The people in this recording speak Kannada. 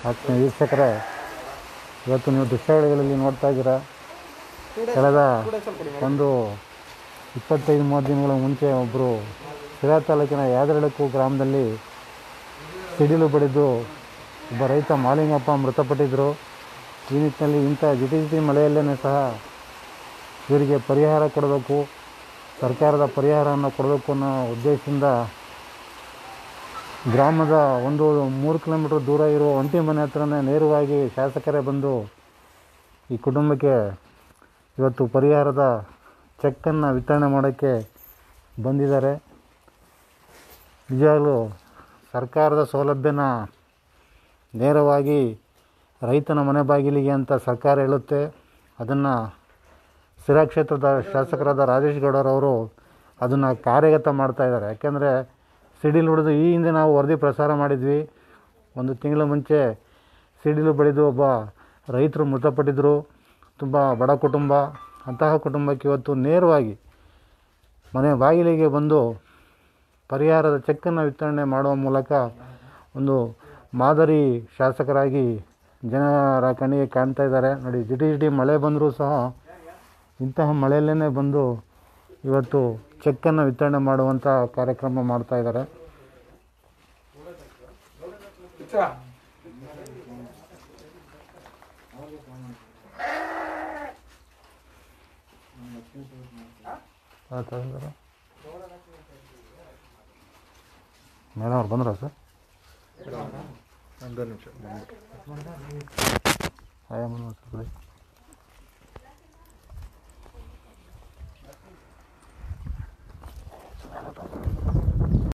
ಆತ್ಮೀಯ ವೀಕ್ಷಕರೇ ಇವತ್ತು ನೀವು ದೃಶ್ಯಾವಳಿಗಳಲ್ಲಿ ನೋಡ್ತಾ ಇದ್ದೀರಾ ಕಳೆದ ಒಂದು ಇಪ್ಪತ್ತೈದು ಮೂವತ್ತು ದಿನಗಳ ಮುಂಚೆ ಒಬ್ಬರು ಶಿರಾ ತಾಲೂಕಿನ ಯಾದರಳಕ್ಕೂ ಗ್ರಾಮದಲ್ಲಿ ಸಿಡಿಲು ಬಡಿದು ಒಬ್ಬ ರೈತ ಮಾಲಿಂಗಪ್ಪ ಮೃತಪಟ್ಟಿದ್ದರು ಈ ನಿಟ್ಟಿನಲ್ಲಿ ಇಂಥ ಜಿಟಿ ಜಿಟಿ ಮಳೆಯಲ್ಲೇ ಸಹ ಇವರಿಗೆ ಪರಿಹಾರ ಕೊಡಬೇಕು ಸರ್ಕಾರದ ಪರಿಹಾರವನ್ನು ಕೊಡಬೇಕು ಅನ್ನೋ ಉದ್ದೇಶದಿಂದ ಗ್ರಾಮದ ಒಂದು ಮೂರು ಕಿಲೋಮೀಟ್ರ್ ದೂರ ಇರುವ ಒಂಟಿ ಮನೆ ಹತ್ರನೇ ನೇರವಾಗಿ ಶಾಸಕರೇ ಬಂದು ಈ ಕುಟುಂಬಕ್ಕೆ ಇವತ್ತು ಪರಿಹಾರದ ಚೆಕ್ಕನ್ನು ವಿತರಣೆ ಮಾಡೋಕ್ಕೆ ಬಂದಿದ್ದಾರೆ ನಿಜವಾಗಲೂ ಸರ್ಕಾರದ ಸೌಲಭ್ಯನ ನೇರವಾಗಿ ರೈತನ ಮನೆ ಬಾಗಿಲಿಗೆ ಅಂತ ಸರ್ಕಾರ ಹೇಳುತ್ತೆ ಅದನ್ನು ಸಿರಾ ಕ್ಷೇತ್ರದ ಶಾಸಕರಾದ ರಾಜೇಶ್ ಗೌಡರವರು ಅದನ್ನು ಕಾರ್ಯಗತ ಮಾಡ್ತಾ ಇದ್ದಾರೆ ಯಾಕೆಂದರೆ ಸಿಡಿಲು ಹೊಡೆದು ಈ ಹಿಂದೆ ನಾವು ವರದಿ ಪ್ರಸಾರ ಮಾಡಿದ್ವಿ ಒಂದು ತಿಂಗಳ ಮುಂಚೆ ಸಿಡಿಲು ಬಡಿದು ಒಬ್ಬ ರೈತರು ಮೃತಪಟ್ಟಿದ್ದರು ತುಂಬ ಬಡ ಕುಟುಂಬ ಅಂತಹ ಕುಟುಂಬಕ್ಕೆ ಇವತ್ತು ನೇರವಾಗಿ ಮನೆ ಬಾಗಿಲಿಗೆ ಬಂದು ಪರಿಹಾರದ ಚೆಕ್ಕನ್ನು ವಿತರಣೆ ಮಾಡುವ ಮೂಲಕ ಒಂದು ಮಾದರಿ ಶಾಸಕರಾಗಿ ಜನರ ಕಣ್ಣಿಗೆ ಕಾಣ್ತಾ ಇದ್ದಾರೆ ನೋಡಿ ಜಿಟಿ ಜಿಟಿ ಮಳೆ ಬಂದರೂ ಸಹ ಇಂತಹ ಮಳೆಯಲ್ಲೇ ಬಂದು ಇವತ್ತು ಚೆಕ್ಕನ್ನು ವಿತರಣೆ ಮಾಡುವಂಥ ಕಾರ್ಯಕ್ರಮ ಮಾಡ್ತಾ ಇದ್ದಾರೆ ಮೇಡಮ್ ಅವ್ರು ಬಂದ್ರ ಸರ್ ಒಂದು ನಿಮಿಷ ಆಯಾ